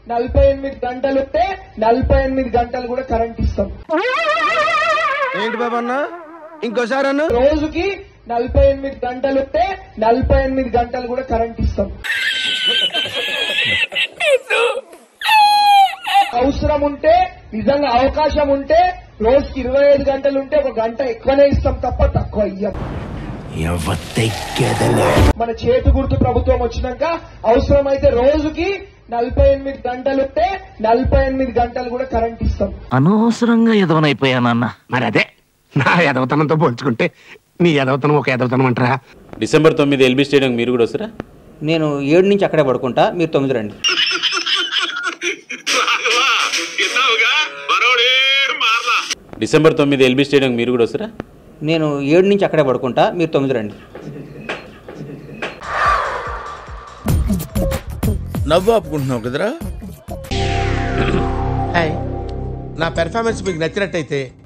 నలభై ఎనిమిది గంటలు ఉంటే నలభై ఎనిమిది గంటలు కూడా కరెంట్ ఇస్తాం ఏంటి బాబా అన్న ఇంకోసారి అన్న రోజుకి నలభై ఎనిమిది గంటలు ఉంటే నలభై ఎనిమిది గంటలు కూడా కరెంట్ ఇస్తాం అవసరం ఉంటే నిజంగా అవకాశం ఉంటే రోజుకి ఇరవై ఐదు గంటలు ఉంటే ఒక గంట ఎక్కువనే ఇస్తాం తప్ప తక్కువ ఇయ్యం మన చేతి గుర్తు ప్రభుత్వం వచ్చినాక అవసరమైతే రోజుకి నలభై ఎనిమిది గంటలు ఉంటే నలభై ఎనిమిది గంటలు కూడా కరెంట్ ఇస్తాం అనవసరంగా ఎదవనైపోయానన్న మరి అదే నా ఎదవతనంతో పోల్చుకుంటే నీ ఎదవతనం ఒక ఎదవతనం అంటారా డిసెంబర్ తొమ్మిది ఎల్బీ స్టేడియం మీరు కూడా వస్తారా నేను ఏడు నుంచి అక్కడే పడుకుంటా మీరు తొమ్మిది రండి డిసెంబర్ తొమ్మిది ఎల్బీ స్టేడియం మీరు కూడా వస్తారా నేను ఏడు నుంచి అక్కడే పడుకుంటా మీరు తొమ్మిది రండి నవ్వు ఆపుకుంటున్నావు కదరా నా పెర్ఫార్మెన్స్ మీకు నచ్చినట్టయితే